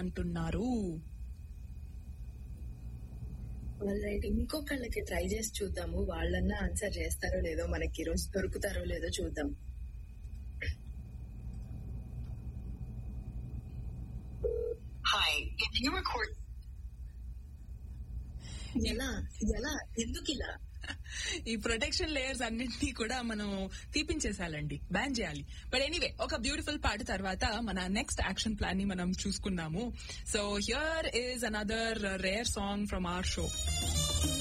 అంటున్నారు right ఇంకొకళ్ళకి try చేసి చూద్దాము వాళ్ళన్నా ఆన్సర్ చేస్తారో లేదో మనకి ఈ రోజు దొరుకుతారో లేదో చూద్దాం Hi, if you record ఎలా ఎలా ఎందుకు ఇలా ఈ ప్రొటెక్షన్ లేయర్స్ అన్నింటినీ కూడా మనం తీపించేసాలండి బ్యాన్ చేయాలి బట్ ఎనీవే ఒక బ్యూటిఫుల్ పాట తర్వాత మన నెక్స్ట్ యాక్షన్ ప్లాన్ ని మనం చూసుకుందాము so here is another rare song from our show